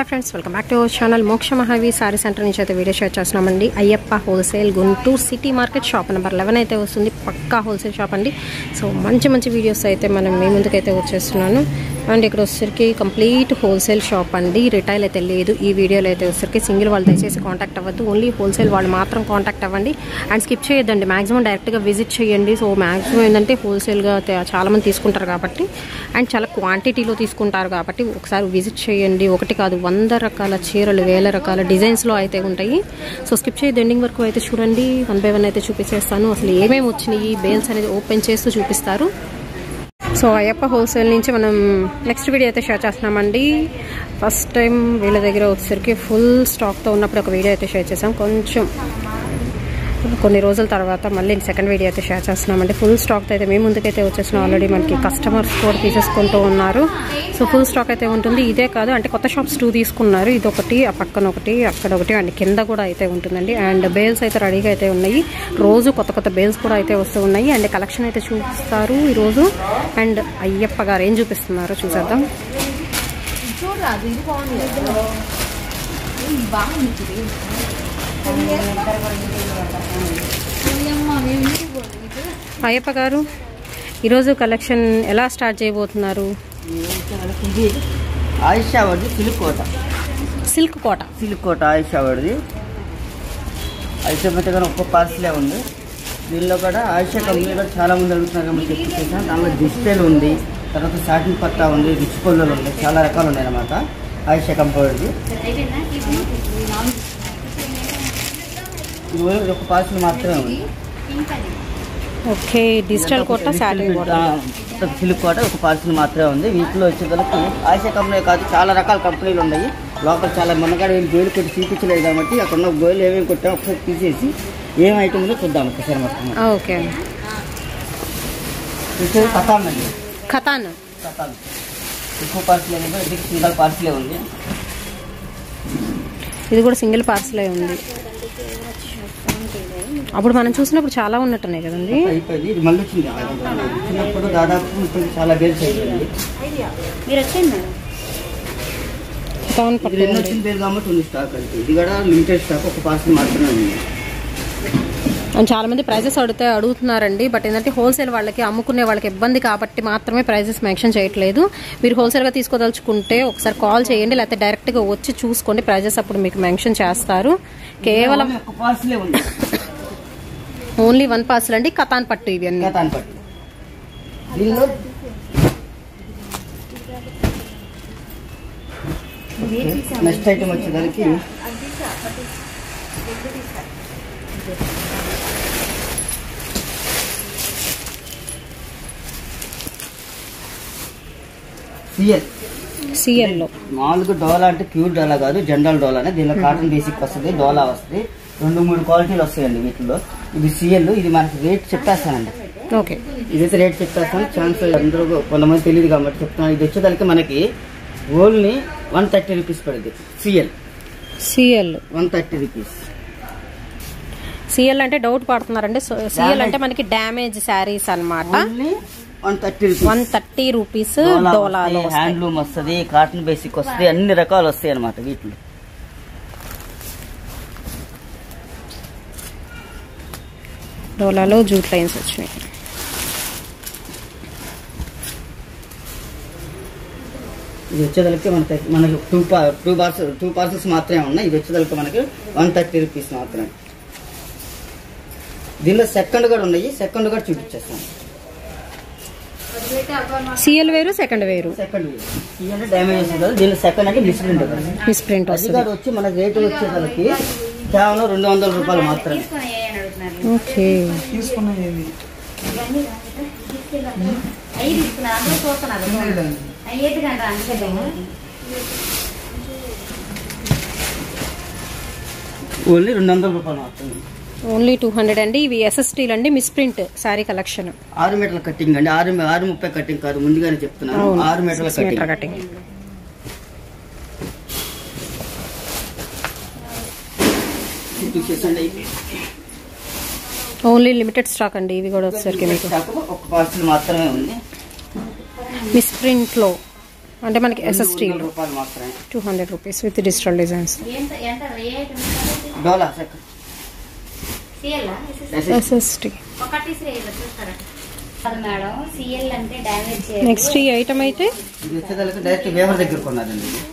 Friends welcome back to our channel Moksha మహావి sari centre నుంచి అయితే వీడియో షేర్ చేస్తున్నామండి Ayyappa wholesale Guntur city market shop number eleven అయితే వస్తుంది పక్కా హోల్సేల్ షాప్ అండి సో మంచి మంచి వీడియోస్ అయితే మనం మీ ముందుకైతే వచ్చేస్తున్నాను అండ్ ఇక్కడ వచ్చేసరికి కంప్లీట్ హోల్సేల్ షాప్ అండి రిటైల్ అయితే లేదు ఈ వీడియోలో అయితే వచ్చేసరికి సింగిల్ వాళ్ళు దయచేసి కాంటాక్ట్ అవ్వద్దు ఓన్లీ హోల్సేల్ వాళ్ళు మాత్రం కాంటాక్ట్ అవ్వండి అండ్ స్కిప్ చేయొద్దండి మాక్సిమం డైరెక్ట్గా విజిట్ చేయండి సో మాక్సిమం ఏంటంటే హోల్సేల్గా చాలామంది తీసుకుంటారు కాబట్టి అండ్ చాలా క్వాంటిటీలో తీసుకుంటారు కాబట్టి ఒకసారి విజిట్ చేయండి ఒకటి కాదు వంద రకాల చీరలు వేల రకాల డిజైన్స్లో అయితే ఉంటాయి సో స్కిప్ చేయొద్దు ఎండింగ్ వరకు అయితే చూడండి వన్ బై వన్ అయితే చూపించేస్తాను అసలు ఏమేమి వచ్చినాయి బేల్స్ అనేది ఓపెన్ చేస్తూ చూపిస్తారు సో అయ్యప్ప హోల్సేల్ నుంచి మనం నెక్స్ట్ వీడియో అయితే షేర్ చేస్తున్నామండి ఫస్ట్ టైం వీళ్ళ దగ్గర వచ్చేసరికి ఫుల్ స్టాక్తో ఉన్నప్పుడు ఒక వీడియో అయితే షేర్ చేసాం కొంచెం కొన్ని రోజుల తర్వాత మళ్ళీ సెకండ్ వీడియో అయితే షేర్ చేస్తున్నామండి ఫుల్ స్టాక్ అయితే మేము ముందుకైతే వచ్చేసిన ఆల్రెడీ మనకి కస్టమర్స్ కూడా తీసేసుకుంటూ ఉన్నారు సో ఫుల్ స్టాక్ అయితే ఉంటుంది ఇదే కాదు అంటే కొత్త షాప్స్ టూ తీసుకున్నారు ఇది ఒకటి ఆ పక్కన ఒకటి అక్కడ ఒకటి అండ్ కింద కూడా అయితే ఉంటుందండి అండ్ బేల్స్ అయితే రెడీగా అయితే ఉన్నాయి రోజు కొత్త కొత్త బేల్స్ కూడా అయితే వస్తూ ఉన్నాయి అండ్ కలెక్షన్ అయితే చూపిస్తారు ఈరోజు అండ్ అయ్యప్ప గారు ఏం చూపిస్తున్నారు చూసేద్దాం చూడరాదు ఇది బాగుంది కదా ఇది బాగుంది ఇది. ఓయమ్మ, మేము ఇంటికి పోదు. ఇది అయ్యప్ప గారు ఈరోజు కలెక్షన్ ఎలా స్టార్ట్ చేయబోతున్నారు ఇది ఆయిషా వాడిది silk Kota silk Kota silk Kota Aisha వాడిది ఆయిషా అయితే కానీ ఒక్క పార్సలే ఉంది దీనిలో కూడా ఆయిషా కంపెనీలో చాలా మంది అడుగుతున్నారు కాబట్టి తెప్పించేసాం దానిలో డిజిటల్ ఉంది తర్వాత సాటిన్ పట్టా ఉంది రిచ్ పొల్లలు ఉంది చాలా రకాలు ఉన్నాయి అన్నమాట ఆయిషా కంపెనీది ఇది ఓన్లీ ఒక పార్సల్ మాత్రమే ఉంది okay digital Kota satin Kota silk Kota ఒక పార్సల్ మాత్రమే ఉంది వీటిలో వచ్చేసరికి ఆసియా కంపెనీ కాదు చాలా రకాల కంపెనీలు ఉన్నాయి లోపల చాలా మొన్నగాడ ఏం గోలు కొట్టి చూపించలేదు కాబట్టి అక్కడ ఉన్న గోలు ఏమేమి కొట్టామో ఒకసారి తీసేసి ఏం ఐటమ్ ఉందో చూద్దాం ఒకసారి మొత్తం ఆ, ఓకే అండి చూసేది కథాన్ అండి ఖతాన్ కథాన్ ఎక్కువ పార్సల్ ఏమో ఇది సింగల్ పార్సలే ఉంది ఇది కూడా సింగిల్ పార్సలే ఉంది అప్పుడు మనం చూసినప్పుడు చాలా ఉన్నట్టున్నాయి కదండి అయిపోయింది ఇది మళ్ళీ వచ్చింది వచ్చినప్పుడు దాదాపు ఇప్పుడు చాలా బేల్స్ అయిపోయింది ఖతాన్ ఇది పట్టు రెండు ఉంది. వచ్చిన పేరు కాబట్టి ఉంది స్టాక్ అంటే ఇది కూడా లిమిటెడ్ స్టాక్ ఒక పార్సల్ మాత్రమే ఉంది అండ్ చాలా మంది ప్రైజెస్ అడిగితే అడుగుతున్నారండి బట్ ఏంటంటే హోల్సేల్ వాళ్ళకి అమ్ముకునే వాళ్ళకి ఇబ్బంది కాబట్టి మాత్రమే ప్రైజెస్ మెన్షన్ చేయట్లేదు మీరు హోల్సేల్గా తీసుకోదలుచుకుంటే ఒకసారి కాల్ చేయండి లేకపోతే డైరెక్ట్గా వచ్చి చూసుకోండి ప్రైజెస్ అప్పుడు మీకు మెన్షన్ చేస్తారు కేవలం ఒక పార్సలే ఉంది ఓన్లీ వన్ పార్సల్ అండి కతాన్ పట్టు ఇవి అన్ని గతాన్ పట్టు దీనిలో నెక్స్ట్ ఐటమ్ వచ్చేదానికి సిఎల్ సిఎల్లో మామూలుగా డోలా అంటే క్యూర్ డోలా కాదు జనరల్ డోలానే దీనిలో కాటన్ బేసిక్ వస్తుంది డోలా వస్తుంది రెండు మూడు క్వాలిటీలు వస్తాయండి వీటిలో ఇది సిఎల్ ఇది మనకి రేట్ చెప్పేస్తానండి ఓకే ఇదైతే రేట్ చెప్పేస్తాను ఛాన్స్ అందరూ కొంతమంది తెలియదు కాబట్టి చెప్తున్నాను ఇది వచ్చేదానికి మనకి ఓన్లీ వన్ థర్టీ రూపీస్ పడుతుంది CL CL one thirty rupees CL అంటే డౌట్ పడుతున్నారండి సిఎల్ అంటే మనకి డ్యామేజ్ శారీస్ అన్నమాట only one thirty rupees one thirty rupees డోలాలో వస్తాయి. హ్యాండ్లూమ్ వస్తుంది కాటన్ బేసిక్ వస్తుంది అన్ని రకాలు వస్తాయి అనమాట వీటిలో డోలాలో జూట్ లైన్స్ వచ్చినాయి ఇది వచ్చేదానికి మనకి మనకి టూ పా టూ పార్సల్ టూ పార్సల్స్ మాత్రమే ఉన్నాయి ఇది వచ్చేదానికి మనకి వన్ థర్టీ రూపీస్ మాత్రమే దీనిలో సెకండ్ కూడా ఉన్నాయి సెకండ్ కూడా చూపించేస్తాను సిఎల్ వేరు సెకండ్ వేరు సెకండ్ ఇవన్నీ డ్యామేజ్ వస్తుంది కదా దీనిలో సెకండ్ అంటే మిస్ప్రింట్ కదా మిస్ ప్రింట్ అది వస్తుంది కూడా వచ్చి మన రేటు వచ్చేసరికి కేవలం రెండు వందల రూపాయలు మాత్రమే ఓకే ఓన్లీ రెండు వందల రూపాయలు మాత్రమే ఓన్లీ టూ హండ్రెడ్ అండి ఇవి ఎస్ఎస్టీలు అండి మిస్ ప్రింట్ శారీ కలెక్షన్ ఆరు మీటర్ల కటింగ్ అండి ఆరు ఆరు ముప్పై కటింగ్ కాదు ముందుగానే చెప్తున్నాను ఆరు మీటర్ల మీటర్ కటింగ్ కటింగ్ చూసేసండి అయిపోయింది. ఓన్లీ లిమిటెడ్ స్టాక్ అండి ఇవి కూడా వచ్చేసరికి మీకు స్టాక్ ఒక పార్సల్ మాత్రమే ఉంది మిస్ ప్రింట్లో అంటే మనకి ఎస్ఎస్టీ రెండు వందల రూపాయలు మాత్రమే two hundred rupees with digital designs ఎంత ఎంత ఏ ఐటమ్ డోలా సెక్ సిఎల్ ఎస్ఎస్టీ ఒకటి శ్రేయలు చూస్తారా అది మేడం సిఎల్ అంటే డ్యామేజ్ నెక్స్ట్ ఈ ఐటమ్ అయితే ఇది వచ్చేదానికి డైరెక్ట్ వేవర్ దగ్గర కొన్నదండి ఇది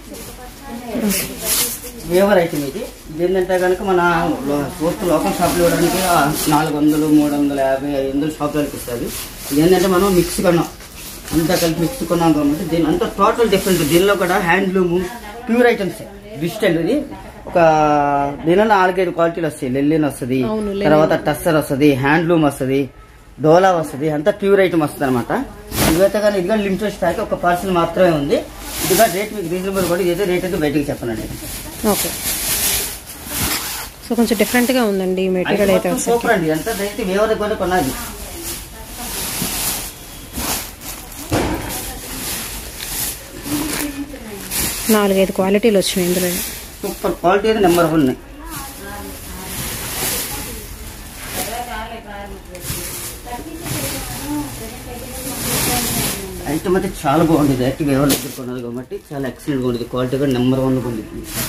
వేవర్ ఐటమ్ ఇది ఇది ఏంటంటే కనుక మన లో- చూస్తే లోకల్ షాప్లో ఇవ్వడానికి ఆ నాలుగు వందలు మూడు వందల యాభై ఐదు వందలు షాపులకి ఇస్తుంది ఇది ఏంటంటే మనం మిక్స్ కొన్నాం అంతా కలిపి మిక్స్ కొన్నాం కాబట్టి దీని అంతా టోటల్ డిఫరెంట్ దీనిలో కూడా హ్యాండ్లూమ్ ప్యూర్ ఐటమ్స్ డిజిటల్ ఇది ఒక దీనిలో నాలుగైదు క్వాలిటీలు వస్తాయి లెల్లిన్ వస్తుంది అవును, లెనిన్. తర్వాత టస్సర్ వస్తుంది హ్యాండ్లూమ్ వస్తుంది డోలా వస్తుంది అంతా ప్యూర్ ఐటమ్ వస్తుంది అనమాట ఇదైతే కానీ ఇదిగా లిమిటెడ్ స్టాక్ ఒక పార్సల్ మాత్రమే ఉంది ఇదిగా రేట్ మీకు రీజనబుల్ కూడా ఇదైతే రేట్ అయితే బయటికి చెప్పనండి ఓకే సో కొంచెం డిఫరెంట్గా ఉందండి ఈ మెటీరియల్ అయితే మొత్తం వచ్చేసరికి సూపర్ అండి ఎంత రేట్ వేవర్ దగ్గర కొన్నది నాలుగైదు క్వాలిటీలు వచ్చినాయి ఇందులో సూపర్ క్వాలిటీ అయితే నెంబర్ వన్ ఐటమ్ అయితే చాలా బాగుంది డైరెక్ట్ వేవర్ దగ్గర కొన్నది కాబట్టి చాలా ఎక్సలెంట్ ఉంది క్వాలిటీ కూడా నెంబర్ వన్ ఉంది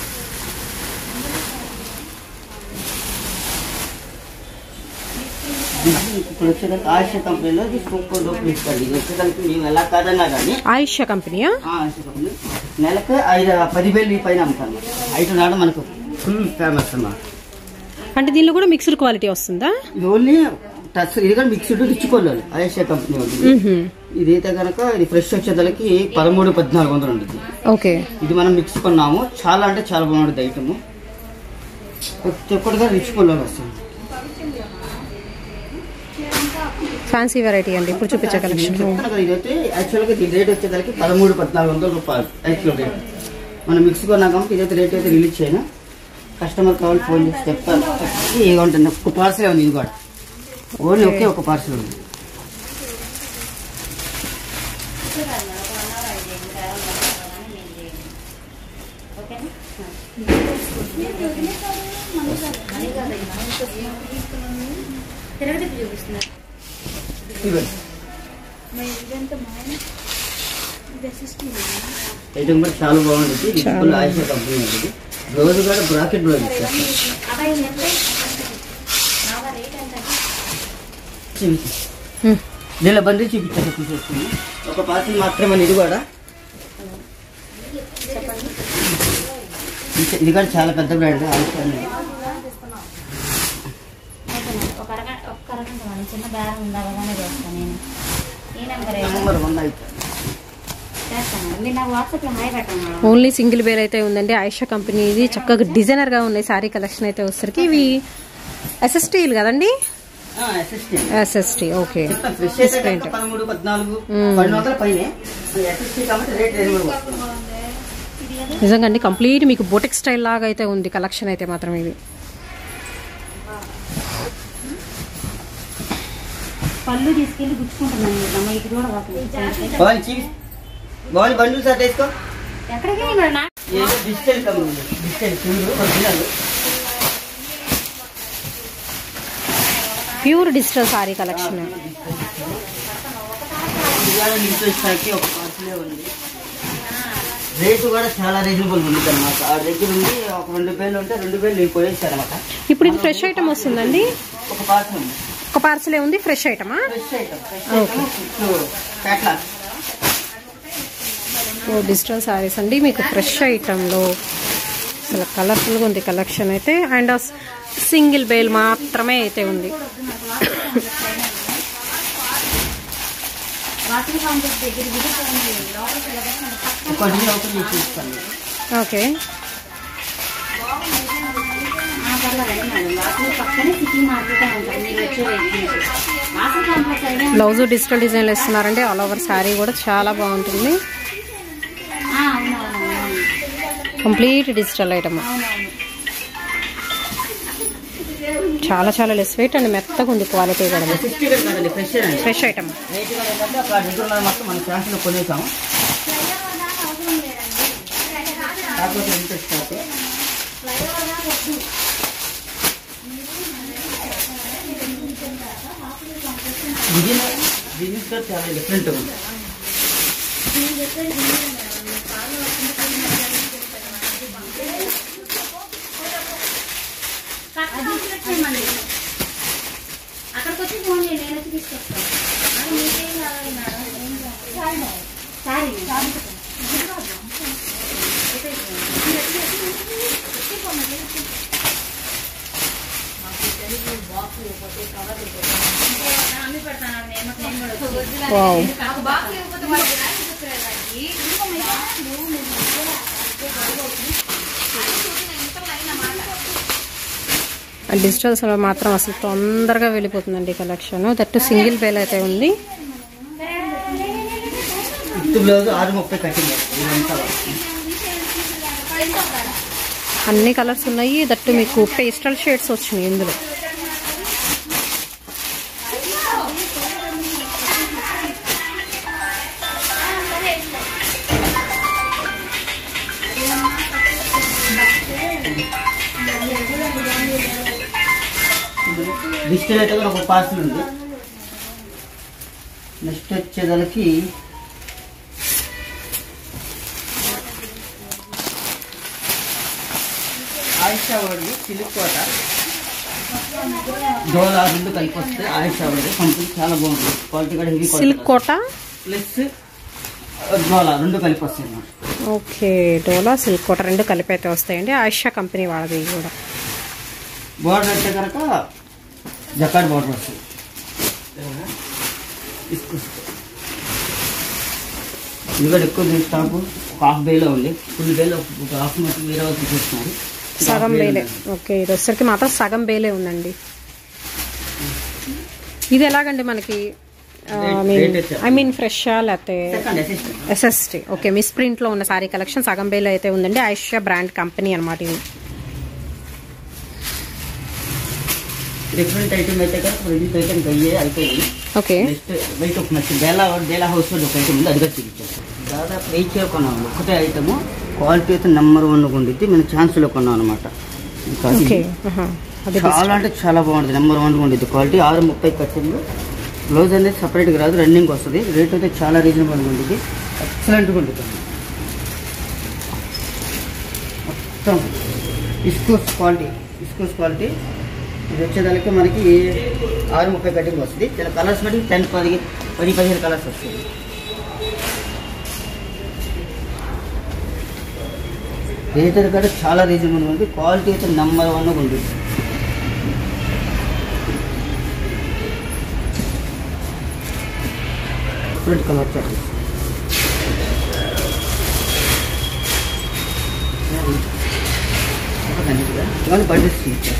ఇప్పుడు వచ్చేదానికి ఆశ కంపెనీలో ఇది సూపర్ డూపర్ ఇస్తుంది ఇది వచ్చేదానికి మేము ఎలా కాదన్నా కానీ ఆయుష్య కంపెనీయా ఆ, ఆశ కంపెనీ నెలకు ఐదు పదివేలు ఈ పైన అమ్ముతాను ఐటమ్ నాడు మనకు ఫుల్ ఫేమస్ అన్నమాట అంటే దీనిలో కూడా మిక్స్డ్ క్వాలిటీ వస్తుందా ఇది ఓన్లీ టచ్ ఇది కూడా మిక్స్డ్ రుచికొల్లాలి ఆయేషా కంపెనీ ఉంది మ్మ్హ. ఇదైతే కనుక ఇది ఫ్రెష్ వచ్చేదానికి పదమూడు పద్నాలుగు వందలు ఉంటుంది ఓకే ఇది మనం మిక్స్ కొన్నాము చాలా అంటే చాలా బాగుంటుంది ఐటమ్ ప్రతి ఒక్కటిగా రుచికొల్లాలి వస్తుంది ఫ్యాన్సీ వెరైటీ అండి ఇప్పుడు చూపించే కలెక్షన్ చెప్తాను కదా, ఇదైతే యాక్చువల్గా దీని రేట్ వచ్చేదానికి పదమూడు పద్నాలుగు వందల రూపాయలు యాక్చువల్ రేట్ మనం మిక్స్ కొన్నాం కాబట్టి ఇదైతే రేట్ అయితే రిలీజ్ చేయను కస్టమర్ కావాలి ఫోన్ చేసి చెప్తాను ఏమంటుంది ఒక పార్సల్ ఉంది ఇది కూడా ఓన్లీ ఒకే ఒక పార్సల్ ఉంది ఓకేనా తిరగతి చూపిస్తున్నారు ఇవ్వండి ఐటమ్ కూడా చాలా బాగుంటుంది ఇది చాలా ఫుల్ ఆయిషా కంపెనీ ఉంటుంది బ్లౌజ్ కూడా బ్రాకెట్ బ్లౌజ్ ఇచ్చారు అబ్బాయి ఎంత బాగా రేట్ ఎంత చూపించు. మ్మ్. దీనిలో బండి చూపించారు చూసేస్తుంది ఒక పార్సల్ మాత్రమే ఇది కూడా ఇది- ఇది కూడా చాలా పెద్ద బ్రాండ్ ఆయిషా అనేది. ఒక అరగంట ఒక్క అరగంట మనం చిన్న బేరం ఉంది అవగానే చేస్తాను నేను ఈ నెంబర్ నెంబర్ వన్ అయితే చేస్తాను మీరు నాకు వాట్సాప్లో హాయ్ పెట్టండి మేడం ఓన్లీ సింగిల్ వేర్ అయితే ఉందండి ఆయిషా కంపెనీ ఇది చక్కగా డిజైనర్ గా ఉన్నాయి సారీ కలెక్షన్ అయితే వచ్చేసరికి ఇవి ఎస్ఎస్టీలు కదండి అసిస్టెంట్ ఎస్ఎస్టీ ఓకే చెప్తాను ఫ్రెష్ అయితే కనుక పదమూడు పద్నాలుగు పన్నెండు వందల పైన అసిస్టెంట్ కాబట్టి రేట్ రీజనబుల్ వస్తుంది నిజంగా అండి కంప్లీట్ మీకు బోటిక్ స్టైల్ లాగా అయితే ఉంది కలెక్షన్ అయితే మాత్రం ఇది పళ్ళు తీసుకెళ్ళి గుచ్చుకుంటున్నాను మీరు అమ్మ ఇది కూడా వస్తుంది బాగుంది చీజ్ బాగుంది బండ్లు సార్ తీసుకో ఎక్కడికి మరి నా ఏదో డిజిటల్ కంపెనీ డిజిటల్ చూడు original pure digital sari collection ఇవాళ డిజిటల్ స్టాక్ ఒక పార్సలే ఉంది రేటు కూడా చాలా రీజనబుల్ ఉంది అనమాట ఆ దగ్గర ఉంది ఒక రెండు వేలు ఉంటే రెండు వేలు నేను పోయేస్తాను అనమాట ఇప్పుడు ఇది ఫ్రెష్ ఐటమ్ వస్తుందండి ఒక పార్సల్ ఉంది ఒక పార్సలే ఉంది ఫ్రెష్ ఐటమా fresh item fresh item catalogue ఓ డిజిటల్ సారీస్ అండి మీకు ఫ్రెష్ ఐటెంలో అసలు కలర్ఫుల్గా ఉంది కలెక్షన్ అయితే అండ్ సింగిల్ బేల్ మాత్రమే అయితే ఉంది వాకింగ్ కాంప్లెక్స్ దగ్గర దిగుతుంది లోపలికి వెళ్ళగానే పక్కన ఒక డిజైన్ ఓపెన్ చేసి ఇస్తాను ఓకే ఆ పర్లేదండి మేడం వాకింగ్ పక్కనే సిటీ మార్కెట్ అని ఉంటుంది మీరు వచ్చే వైపు వాకింగ్ కాంప్లెక్స్ అయినా బ్లౌజ్ డిజిటల్ డిజైన్లు ఇస్తున్నారండి ఆల్ ఓవర్ శారీ కూడా చాలా బాగుంటుంది అవునవును కంప్లీట్ డిజిటల్ ఐటమ్ అవునవును చాలా చాలా లెస్ వెయిట్ అండ్ మెత్తగా ఉంది క్వాలిటీ కూడా సిక్స్టీ కాదండి ఫ్రెష్ అండి ఫ్రెష్ ఐటమ్ రేట్ కూడా ఏంటంటే ఒక దగ్గర ఉన్నది మొత్తం మన ఫ్యాన్స్లో కొనేసాము కాకపోతే ఎంత స్టాక్ బిజినెస్ బిజినెస్ కూడా చాలా డిఫరెంట్ ఉంది వావ్ డిజిటల్స్లో మాత్రం అసలు తొందరగా వెళ్ళిపోతుందండి ఈ కలెక్షన్ దట్టు సింగిల్ బేల్ అయితే ఉంది విత్ బ్లౌజ్ ఆరు ముప్పై కటింగ్ ఇదంతా అన్ని కలర్స్ ఉన్నాయి దట్టు మీకు పేస్టల్ షేడ్స్ వచ్చినాయి ఇందులో డిజిటల్ అయితే కూడా ఒక పార్సల్ ఉంది నెక్స్ట్ వచ్చేదానికి ఆయిషా వాడి సిల్క్ కోట డోలా రెండు కలిపి వస్తే ఆయిషా వాడి కంపెనీ చాలా బాగుంటుంది క్వాలిటీ కూడా heavy silk Kota plus Dola రెండు కలిపి వస్తాయి అన్నమాట ఓకే డోలా సిల్క్ కోట రెండు కలిపి అయితే వస్తాయండి ఆయిషా కంపెనీ వాళ్ళది ఇవి కూడా బోర్డర్ అయితే కనుక జకాట్ బోర్డర్ వస్తుంది తీసుకొస్తే ఇది కూడా ఎక్కువ దీని స్టాక్ ఒక హాఫ్ బేలో ఉంది ఫుల్ బేలో ఒక హాఫ్ మొత్తం వేరే వాళ్ళు తీసుకొస్తున్నారు ఇది సగం half బేలే ఉంది. ఓకే ఇది వచ్చేసరికి మాత్రం సగం బేలే ఉందండి ఇది ఎలాగండి మనకి Rate- rate వచ్చేసి. ఐ మీన్ ఫ్రెష్ లేకపోతే second assistant SST okay misprint లో ఉన్న సారీ కలెక్షన్ సగం బేలో అయితే ఉందండి ఐషా బ్రాండ్ కంపెనీ అనమాట ఇది డిఫరెంట్ ఐటమ్ అయితే కనుక రెండు ఐటమ్ అయ్యే అయిపోయింది ఓకే నెక్స్ట్ బయట ఒక నచ్చి బేలా బేలా హౌస్ లో ఒక ఐటమ్ ఉంది అది కూడా చూపించాను దాదాపు వెయిట్ కొన్నాం ఒకటే ఐటమ్ క్వాలిటీ అయితే నెంబర్ వన్ ఉండిద్ది మేము ఛాన్స్లో కొన్నాం అనమాట ఓకే ఆహా. అది చాలా అంటే చాలా బాగుంటుంది నెంబర్ వన్ ఉండిద్ది క్వాలిటీ ఆరు ముప్పై కట్టింది బ్లౌజ్ అనేది సపరేట్గా రాదు రన్నింగ్ వస్తుంది రేట్ అయితే చాలా రీజనబుల్గా ఉంటుంది ఎక్సలెంట్గా ఉంటుంది మొత్తం ఇస్కోస్ క్వాలిటీ ఇస్కోస్ క్వాలిటీ ఇది వచ్చేదానికి మనకి ఆరు ముప్పై కటింగ్ వస్తుంది ఇలా కలర్స్ బట్టి టెన్ పది పది పదిహేను కలర్స్ వస్తుంది రేట్ అయితే కూడా చాలా రీజనబుల్ ఉంది క్వాలిటీ అయితే నెంబర్ వన్ ఉంటుంది డిఫరెంట్ కలర్ చార్ట్ ఇవన్నీ బడ్జెట్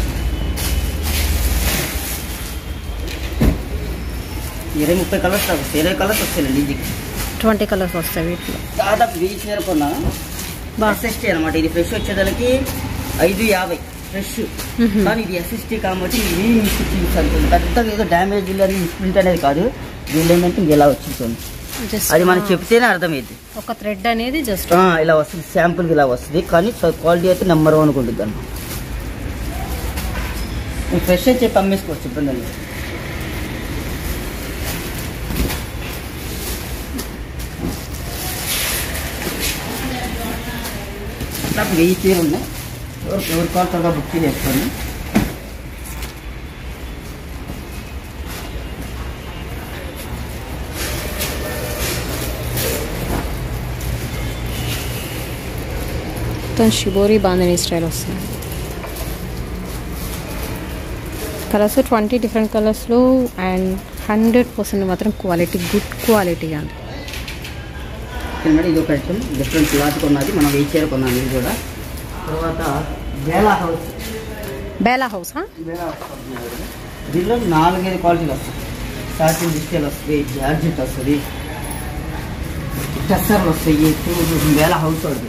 ఇరవై ముప్పై కలర్స్ వస్తాయి ఇరవై కలర్స్ వస్తాయండి ఈజీకి ట్వంటీ కలర్స్ వస్తాయి వీటిలో దాదాపు వెయ్యి చీర కొన్నాను బా. ఎస్ఎస్టీ అనమాట ఇది ఫ్రెష్ వచ్చేదానికి ఐదు యాభై ఫ్రెష్ మ్మ్. కానీ ఇది ఎస్ఎస్టీ కాబట్టి ఇది అనుకుంది పెద్దగా ఏదో డ్యామేజ్ అని ప్రింట్ అనేది కాదు దీనిలో ఏంటంటే ఇది ఇలా వచ్చింది జస్ట్ అది మనం చెప్తేనే అర్థమైంది ఒక థ్రెడ్ అనేది జస్ట్ ఆ, ఇలా వస్తుంది శాంపుల్ ఇలా వస్తుంది కానీ క్వాలిటీ అయితే నెంబర్ వన్ ఉంటుంది అన్నమాట మీరు ఫ్రెష్ అని చెప్పి అమ్మేసుకోవచ్చు ఇబ్బంది లేదు నాకు వెయ్యి చీరలు ఉన్నాయి ఎవరు ఎవరు కావాలి త్వరగా బుక్ చేసుకోండి మొత్తం షిబోరి బాందని స్టైల్ వస్తుంది కలర్స్ ట్వంటీ డిఫరెంట్ కలర్స్లో అండ్ హండ్రెడ్ పర్సెంట్ మాత్రం క్వాలిటీ గుడ్ క్వాలిటీ అండి మేడం ఇది ఒక ఐటమ్ డిఫరెంట్ క్లాత్ కొన్నది మనం వెయ్యి చీర కొన్నాను ఇది కూడా తర్వాత బేలా హౌస్ బేలా హౌసా బేలా హౌస్ కొన్నాను ఇది. దీనిలో నాలుగైదు క్వాలిటీలు వస్తాయి సాటిన్ డిజిటల్ వస్తుంది జార్జెట్ వస్తుంది టెస్సర్లు వస్తాయి టూ వేల హౌస్ అవుతుంది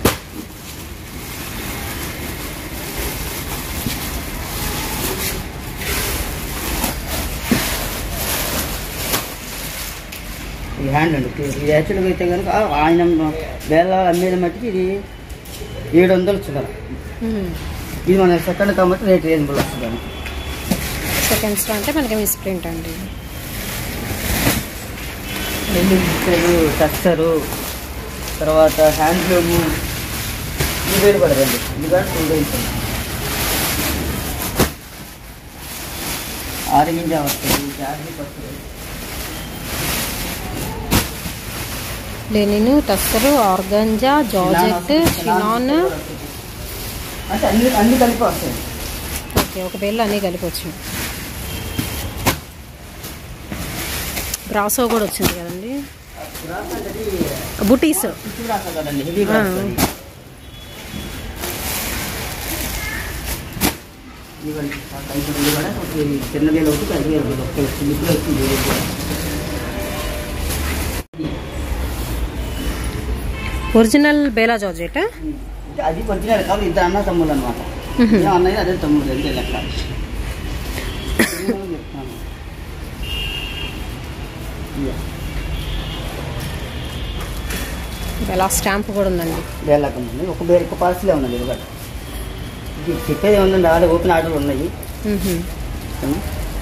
ఇది హ్యాండ్ అండి ఇది యాక్చువల్గా అయితే కనుక ఆయన వేల అమ్మేది మట్టికి ఇది ఏడు వందలు చిల్లర ఇది మన సెకండ్ కాబట్టి రేట్ రీజనబుల్ వస్తుంది అండి సెకండ్స్లో అంటే మనకి మిస్ ప్రింట్ అండి పెళ్లి టస్టరు తర్వాత హ్యాండ్లూము ఇది వేరు పడదండి ఎందుకంటే టూ డేస్ ఆరెంజ్ వస్తుంది జార్జీ వస్తుంది linen tussar organza georgette chiffon అంటే అన్ని అన్ని కలిపి వస్తాయి ఓకే ఒక పేర్లు అన్నీ కలిపి వచ్చింది బ్రాసో కూడా వచ్చింది కదండి బుటీస్ రాసా కదండి హెవీ ఆ. ఇవ్వండి ఆ టైప్ ఉంది కూడా ఒక చిన్న వేలు ఒకటి పెద్ద వేలు ఒకటి ఒక స్లిప్లో వచ్చింది ఇది కూడా. ఒరిజినల్ బేలా జార్జెట్ ఇది అది ఒరిజినల్ కాదు ఇద్దరు అన్న తమ్ముడు అనమాట మ్మ్. అన్నది అదే తమ్ముడు అంతే లెక్క నేను చెప్తాను. ఇయ్య. బేలా స్టాంప్ కూడా ఉందండి వేలాక ఉంది ఒక బే ఒక పార్సలే ఉన్నది ఇది ఒకటి ఇది చెప్పేది ఏముందండి ఆల్రెడీ ఓపెన్ ఆర్డర్ ఉన్నాయి మ్మ్హ. ఓకేనా?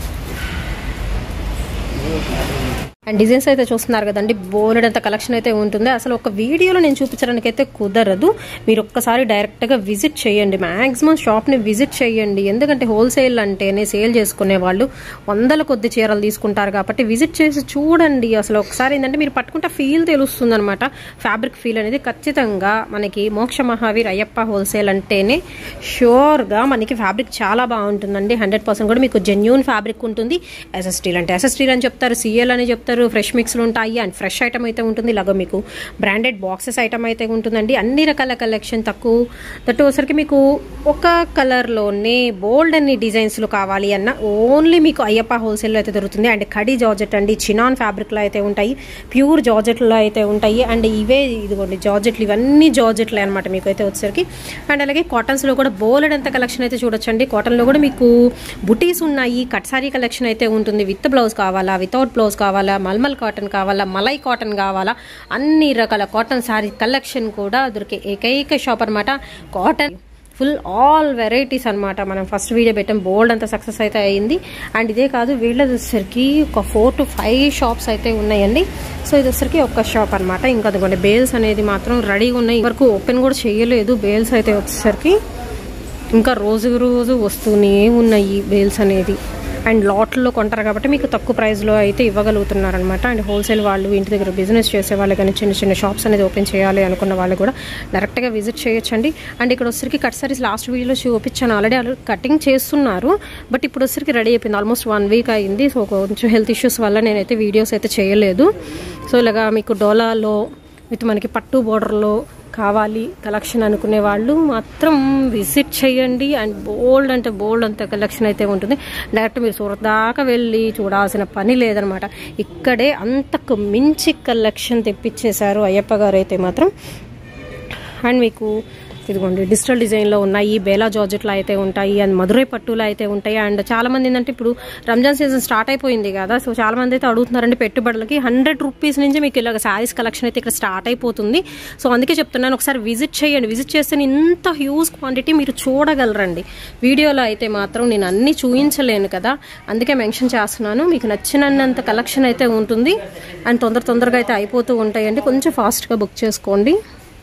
ఇది open order ఉన్నాయి. అండ్ డిజైన్స్ అయితే చూస్తున్నారు కదండి బోలెడంత కలెక్షన్ అయితే ఉంటుంది అసలు ఒక వీడియోలో నేను చూపించడానికి అయితే కుదరదు మీరు ఒక్కసారి డైరెక్ట్గా విజిట్ చేయండి మ్యాక్సిమం షాప్ని విజిట్ చేయండి ఎందుకంటే హోల్సేల్ అంటేనే సేల్ చేసుకునే వాళ్ళు వందల కొద్ది చీరలు తీసుకుంటారు కాబట్టి విజిట్ చేసి చూడండి అసలు ఒకసారి ఏంటంటే మీరు పట్టుకుంటే ఫీల్ తెలుస్తుంది అనమాట ఫ్యాబ్రిక్ ఫీల్ అనేది ఖచ్చితంగా మనకి మోక్ష మహావీర్ అయ్యప్ప హోల్సేల్ అంటేనే షూర్గా మనకి ఫ్యాబ్రిక్ చాలా బాగుంటుందండి హండ్రెడ్ పర్సెంట్ కూడా మీకు జెన్యున్ ఫ్యాబ్రిక్ ఉంటుంది ఎస్ఎస్టీల్ అంటే ఎస్ఎస్టీల్ అని చెప్తారు సిఎల్ అని చెప్తారు ఫ్రెష్ మిక్స్లు ఉంటాయి అండ్ ఫ్రెష్ ఐటమ్ అయితే ఉంటుంది ఇలాగ మీకు బ్రాండెడ్ బాక్సెస్ ఐటమ్ అయితే ఉంటుందండి అన్ని రకాల కలెక్షన్ తక్కువ దట్టు వచ్చరికి మీకు ఒక కలర్లోనే బోల్డ్ అన్ని డిజైన్స్లు కావాలి అన్న ఓన్లీ మీకు అయ్యప్ప హోల్సేల్లో అయితే దొరుకుతుంది అండ్ కడి జార్జెట్ అండి చినాన్ ఫ్యాబ్రిక్లో అయితే ఉంటాయి ప్యూర్ జార్జెట్లో అయితే ఉంటాయి అండ్ ఇవే ఇదిగోండి జార్జెట్లు ఇవన్నీ జార్జెట్లే అనమాట మీకు అయితే వచ్చేసరికి అండ్ అలాగే కాటన్స్లో కూడా బోలెడ్ అంత కలెక్షన్ అయితే చూడొచ్చండి కాటన్లో కూడా మీకు బుటీస్ ఉన్నాయి కట్ సారీ కలెక్షన్ అయితే ఉంటుంది విత్ బ్లౌజ్ కావాలా వితౌట్ బ్లౌజ్ కావాలా మల్మల్ కాటన్ కావాలా మలై కాటన్ కావాలా అన్ని రకాల కాటన్ సారీ కలెక్షన్ కూడా దొరికే ఏకైక షాప్ అనమాట కాటన్ ఫుల్ ఆల్ వెరైటీస్ అన్నమాట మనం ఫస్ట్ వీడియో పెట్టాం బోల్డ్ అంత సక్సెస్ అయితే అయింది అండ్ ఇదే కాదు వీళ్ళది వచ్చేసరికి ఒక ఫోర్ టు ఫైవ్ షాప్స్ అయితే ఉన్నాయండి సో ఇది వచ్చేసరికి ఒక్క షాప్ అనమాట ఇంకా అదిగోండి బేల్స్ అనేది మాత్రం రెడీగా ఉన్నాయి వరకు ఓపెన్ కూడా చేయలేదు బేల్స్ అయితే వచ్చేసరికి ఇంకా రోజు రోజు వస్తూనే ఉన్నాయి బేల్స్ అనేది అండ్ లాట్లో కొంటారు కాబట్టి మీకు తక్కువ ప్రైస్లో అయితే ఇవ్వగలుగుతున్నారనమాట అండ్ హోల్సేల్ వాళ్ళు ఇంటి దగ్గర బిజినెస్ చేసే వాళ్ళు కానీ చిన్న చిన్న షాప్స్ అనేది ఓపెన్ చేయాలి అనుకున్న వాళ్ళు కూడా డైరెక్ట్గా విజిట్ చేయొచ్చండి అండ్ ఇక్కడ వచ్చరికి కట్ సారీస్ లాస్ట్ వీడియోలో చూపించాను ఆల్రెడీ ఆల్రెడీ కటింగ్ చేస్తున్నారు బట్ ఇప్పుడు వచ్చరికి రెడీ అయిపోయింది ఆల్మోస్ట్ వన్ వీక్ అయింది సో కొంచెం హెల్త్ ఇష్యూస్ వల్ల నేనైతే వీడియోస్ అయితే చేయలేదు సో ఇలాగా మీకు డోలాలో విత్ మనకి పట్టు బోర్డర్లో కావాలి కలెక్షన్ అనుకునే వాళ్ళు మాత్రం విజిట్ చేయండి అండ్ బోల్డ్ అంటే బోల్డ్ అంత కలెక్షన్ అయితే ఉంటుంది డైరెక్ట్ మీరు సూరత్ దాకా వెళ్ళి చూడాల్సిన పని లేదనమాట ఇక్కడే అంతకు మించి కలెక్షన్ తెప్పించేశారు అయ్యప్ప గారు అయితే మాత్రం అండ్ మీకు ఇదిగోండి డిజిటల్ డిజైన్లో ఉన్నాయి బేలా జార్జెట్లో అయితే ఉంటాయి అండ్ మధురై పట్టులో అయితే ఉంటాయి అండ్ చాలా మంది ఏంటంటే ఇప్పుడు రంజాన్ సీజన్ స్టార్ట్ అయిపోయింది కదా సో చాలా మంది అయితే అడుగుతున్నారండి పెట్టుబడులకి హండ్రెడ్ రూపీస్ నుంచి మీకు ఇలాగ శారీస్ కలెక్షన్ అయితే ఇక్కడ స్టార్ట్ అయిపోతుంది సో అందుకే చెప్తున్నాను ఒకసారి విజిట్ చేయండి విజిట్ చేస్తే ఇంత హ్యూజ్ క్వాంటిటీ మీరు చూడగలరండి వీడియోలో అయితే మాత్రం నేను అన్ని చూపించలేను కదా అందుకే మెన్షన్ చేస్తున్నాను మీకు నచ్చినంత కలెక్షన్ అయితే ఉంటుంది అండ్ తొందర తొందరగా అయితే అయిపోతూ ఉంటాయండి కొంచెం ఫాస్ట్గా బుక్ చేసుకోండి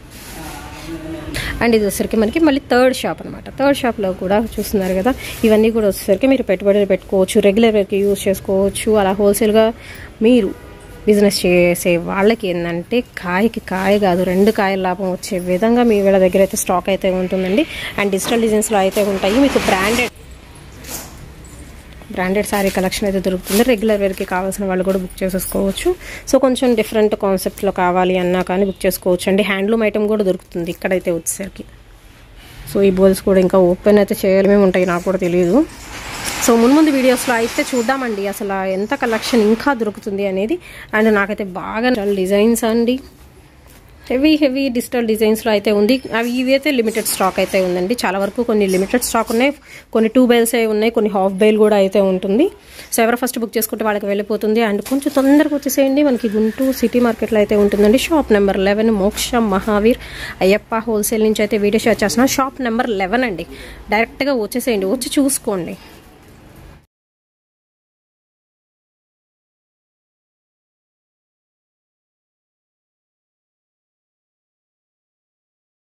అండ్ ఇది వచ్చేసరికి మనకి మళ్ళీ థర్డ్ షాప్ అనమాట థర్డ్ షాప్లో కూడా చూస్తున్నారు కదా ఇవన్నీ కూడా వచ్చేసరికి మీరు పెట్టుబడులు పెట్టుకోవచ్చు రెగ్యులర్గా యూజ్ చేసుకోవచ్చు అలా హోల్సేల్గా మీరు బిజినెస్ చేసే వాళ్ళకి ఏంటంటే కాయకి కాయ కాదు రెండు కాయల లాభం వచ్చే విధంగా మీ వీళ్ళ దగ్గర అయితే స్టాక్ అయితే ఉంటుందండి అండ్ డిజిటల్ డిజైన్స్లో అయితే ఉంటాయి మీకు బ్రాండెడ్ బ్రాండెడ్ శారీ కలెక్షన్ అయితే దొరుకుతుంది రెగ్యులర్ వేర్కి కావాల్సిన వాళ్ళు కూడా బుక్ చేసేసుకోవచ్చు సో కొంచెం డిఫరెంట్ కాన్సెప్ట్లో కావాలి అన్నా కానీ బుక్ చేసుకోవచ్చు అండి హ్యాండ్లూమ్ ఐటమ్ కూడా దొరుకుతుంది ఇక్కడైతే వచ్చేసరికి సో ఈ బోల్స్ కూడా ఇంకా ఓపెన్ అయితే చేయడమే ఉంటాయి నాకు కూడా తెలియదు సో ముందు ముందు వీడియోస్లో అయితే చూద్దామండి అసలు ఎంత కలెక్షన్ ఇంకా దొరుకుతుంది అనేది అండ్ నాకైతే బాగా డిజైన్స్ అండి హెవీ హెవీ డిజిటల్ డిజైన్స్లో అయితే ఉంది అవి ఇవి అయితే లిమిటెడ్ స్టాక్ అయితే ఉందండి చాలా వరకు కొన్ని లిమిటెడ్ స్టాక్ ఉన్నాయి కొన్ని టూ బైల్స్ అయి ఉన్నాయి కొన్ని హాఫ్ బైల్ కూడా అయితే ఉంటుంది సో ఎవరు ఫస్ట్ బుక్ చేసుకుంటే వాళ్ళకి వెళ్ళిపోతుంది అండ్ కొంచెం తొందరగా వచ్చేసేయండి మనకి గుంటూరు సిటీ మార్కెట్లో అయితే ఉంటుందండి షాప్ నెంబర్ లెవెన్ మోక్ష మహావీర్ అయ్యప్ప హోల్సేల్ నుంచి అయితే వీడియో షేర్ చేస్తున్నాను షాప్ నెంబర్ లెవెన్ అండి డైరెక్ట్గా వచ్చేసేయండి వచ్చి చూసుకోండి